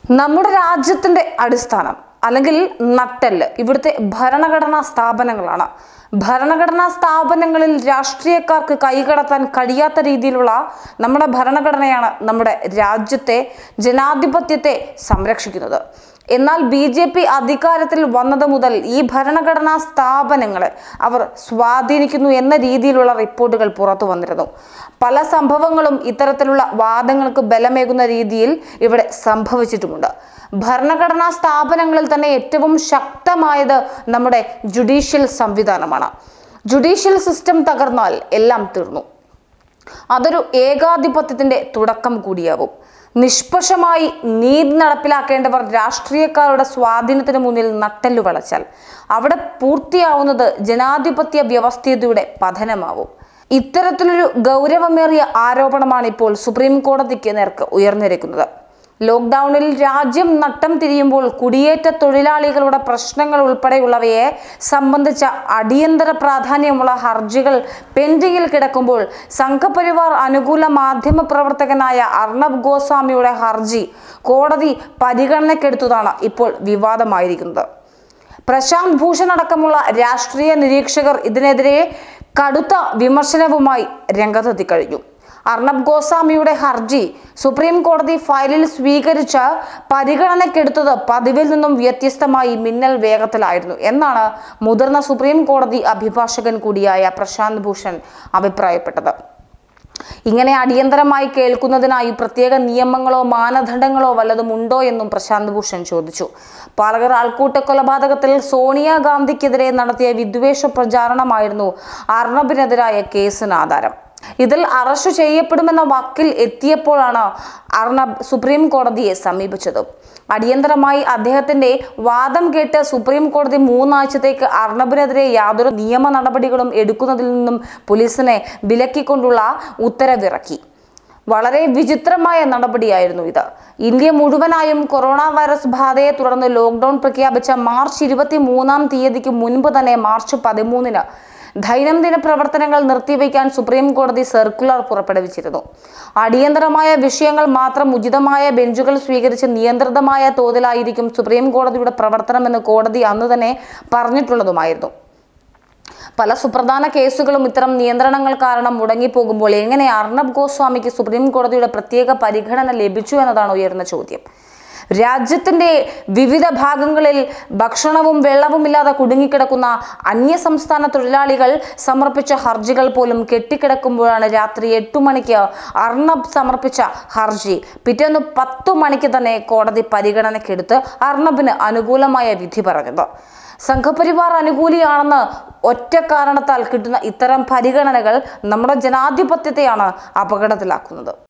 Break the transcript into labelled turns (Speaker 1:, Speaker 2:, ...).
Speaker 1: നമ്മുടെ രാജ്യത്തിന്റെ അടിസ്ഥാനം അല്ലെങ്കിൽ നട്ടെല്ല് ഇവിടുത്തെ ഭരണഘടനാ സ്ഥാപനങ്ങളാണ് ഭരണഘടനാ സ്ഥാപനങ്ങളിൽ രാഷ്ട്രീയക്കാർക്ക് കൈകടത്താൻ കഴിയാത്ത രീതിയിലുള്ള നമ്മുടെ ഭരണഘടനയാണ് നമ്മുടെ രാജ്യത്തെ ജനാധിപത്യത്തെ സംരക്ഷിക്കുന്നത് എന്നാൽ ബി ജെ പി അധികാരത്തിൽ വന്നത് മുതൽ ഈ ഭരണഘടനാ സ്ഥാപനങ്ങളെ അവർ സ്വാധീനിക്കുന്നു എന്ന രീതിയിലുള്ള റിപ്പോർട്ടുകൾ പുറത്തു വന്നിരുന്നു പല സംഭവങ്ങളും ഇത്തരത്തിലുള്ള വാദങ്ങൾക്ക് ബലമേകുന്ന രീതിയിൽ ഇവിടെ സംഭവിച്ചിട്ടുമുണ്ട് ഭരണഘടനാ സ്ഥാപനങ്ങളിൽ തന്നെ ഏറ്റവും ശക്തമായത് നമ്മുടെ ജുഡീഷ്യൽ സംവിധാനമാണ് ജുഡീഷ്യൽ സിസ്റ്റം തകർന്നാൽ എല്ലാം തീർന്നു അതൊരു ഏകാധിപത്യത്തിന്റെ തുടക്കം കൂടിയാവും നിഷ്പക്ഷമായി നീതി നടപ്പിലാക്കേണ്ടവർ രാഷ്ട്രീയക്കാരുടെ സ്വാധീനത്തിന് മുന്നിൽ നട്ടെല്ലു വളച്ചാൽ അവിടെ പൂർത്തിയാവുന്നത് ജനാധിപത്യ വ്യവസ്ഥിതിയുടെ പതനമാവും ഇത്തരത്തിലൊരു ഗൗരവമേറിയ ആരോപണമാണ് ഇപ്പോൾ സുപ്രീം കോടതിക്ക് നേർക്ക് ഉയർന്നിരിക്കുന്നത് ലോക്ക്ഡൌണിൽ രാജ്യം നട്ടം തിരിയുമ്പോൾ കുടിയേറ്റ തൊഴിലാളികളുടെ പ്രശ്നങ്ങൾ ഉൾപ്പെടെയുള്ളവയെ സംബന്ധിച്ച അടിയന്തര പ്രാധാന്യമുള്ള ഹർജികൾ പെൻഡിങ്ങിൽ കിടക്കുമ്പോൾ സംഘപരിവാർ അനുകൂല മാധ്യമ പ്രവർത്തകനായ അർണബ് ഗോസ്വാമിയുടെ ഹർജി കോടതി പരിഗണനയ്ക്കെടുത്തതാണ് ഇപ്പോൾ വിവാദമായിരിക്കുന്നത് പ്രശാന്ത് ഭൂഷൺ അടക്കമുള്ള രാഷ്ട്രീയ നിരീക്ഷകർ ഇതിനെതിരെ കടുത്ത വിമർശനവുമായി രംഗത്തെത്തി കഴിഞ്ഞു അർണബ് ഗോസ്വാമിയുടെ ഹർജി സുപ്രീം കോടതി ഫയലിൽ സ്വീകരിച്ച പരിഗണനയ്ക്കെടുത്തത് പതിവിൽ നിന്നും വ്യത്യസ്തമായി മിന്നൽ വേഗത്തിലായിരുന്നു എന്നാണ് മുതിർന്ന സുപ്രീം കോടതി അഭിഭാഷകൻ കൂടിയായ പ്രശാന്ത് ഭൂഷൺ അഭിപ്രായപ്പെട്ടത് ഇങ്ങനെ അടിയന്തരമായി കേൾക്കുന്നതിനായി പ്രത്യേക നിയമങ്ങളോ മാനദണ്ഡങ്ങളോ വല്ലതും ഉണ്ടോ എന്നും പ്രശാന്ത് ഭൂഷൺ ചോദിച്ചു പാലകർ ആൾക്കൂട്ട കൊലപാതകത്തിൽ സോണിയാഗാന്ധിക്കെതിരെ നടത്തിയ വിദ്വേഷ പ്രചാരണമായിരുന്നു അർണബിനെതിരായ കേസിന് ആധാരം ഇതിൽ അറസ്റ്റ് ചെയ്യപ്പെടുമെന്ന വാക്കിൽ എത്തിയപ്പോഴാണ് അർണബ് സുപ്രീം കോടതിയെ സമീപിച്ചത് അടിയന്തരമായി അദ്ദേഹത്തിന്റെ വാദം കേട്ട് സുപ്രീം കോടതി മൂന്നാഴ്ചത്തേക്ക് അർണബിനെതിരെ യാതൊരു നിയമ നടപടികളും എടുക്കുന്നതിൽ നിന്നും പോലീസിനെ വിലക്കിക്കൊണ്ടുള്ള ഉത്തരവിറക്കി വളരെ വിചിത്രമായ നടപടിയായിരുന്നു ഇത് ഇന്ത്യ മുഴുവനായും കൊറോണ വൈറസ് ബാധയെ തുടർന്ന് ലോക്ക്ഡൌൺ പ്രഖ്യാപിച്ച മാർച്ച് ഇരുപത്തി മൂന്നാം തീയതിക്ക് മുൻപ് തന്നെ മാർച്ച് പതിമൂന്നിന് ദൈനംദിന പ്രവർത്തനങ്ങൾ നിർത്തിവെക്കാൻ സുപ്രീം കോടതി സർക്കുലർ പുറപ്പെടുവിച്ചിരുന്നു അടിയന്തരമായ വിഷയങ്ങൾ മാത്രം ഉചിതമായ ബെഞ്ചുകൾ സ്വീകരിച്ച് നിയന്ത്രിതമായ തോതിലായിരിക്കും സുപ്രീം കോടതിയുടെ പ്രവർത്തനമെന്ന് കോടതി അന്ന് തന്നെ പറഞ്ഞിട്ടുള്ളതുമായിരുന്നു പല സുപ്രധാന കേസുകളും ഇത്തരം നിയന്ത്രണങ്ങൾ കാരണം മുടങ്ങിപ്പോകുമ്പോൾ എങ്ങനെ അർണബ് ഗോസ്വാമിക്ക് സുപ്രീം കോടതിയുടെ പ്രത്യേക പരിഗണന ലഭിച്ചു എന്നതാണ് ഉയർന്ന ചോദ്യം രാജ്യത്തിന്റെ വിവിധ ഭാഗങ്ങളിൽ ഭക്ഷണവും വെള്ളവുമില്ലാതെ കുടുങ്ങിക്കിടക്കുന്ന അന്യസംസ്ഥാന തൊഴിലാളികൾ സമർപ്പിച്ച ഹർജികൾ പോലും കെട്ടിക്കിടക്കുമ്പോഴാണ് രാത്രി എട്ടു മണിക്ക് അർണബ് സമർപ്പിച്ച ഹർജി പിറ്റേന്ന് പത്തു മണിക്ക് തന്നെ കോടതി പരിഗണനയ്ക്കെടുത്ത് അർണബിന് അനുകൂലമായ വിധി പറഞ്ഞത് സംഘപരിവാർ അനുകൂലിയാണെന്ന് ഒറ്റ കാരണത്താൽ കിട്ടുന്ന ഇത്തരം പരിഗണനകൾ നമ്മുടെ ജനാധിപത്യത്തെയാണ് അപകടത്തിലാക്കുന്നത്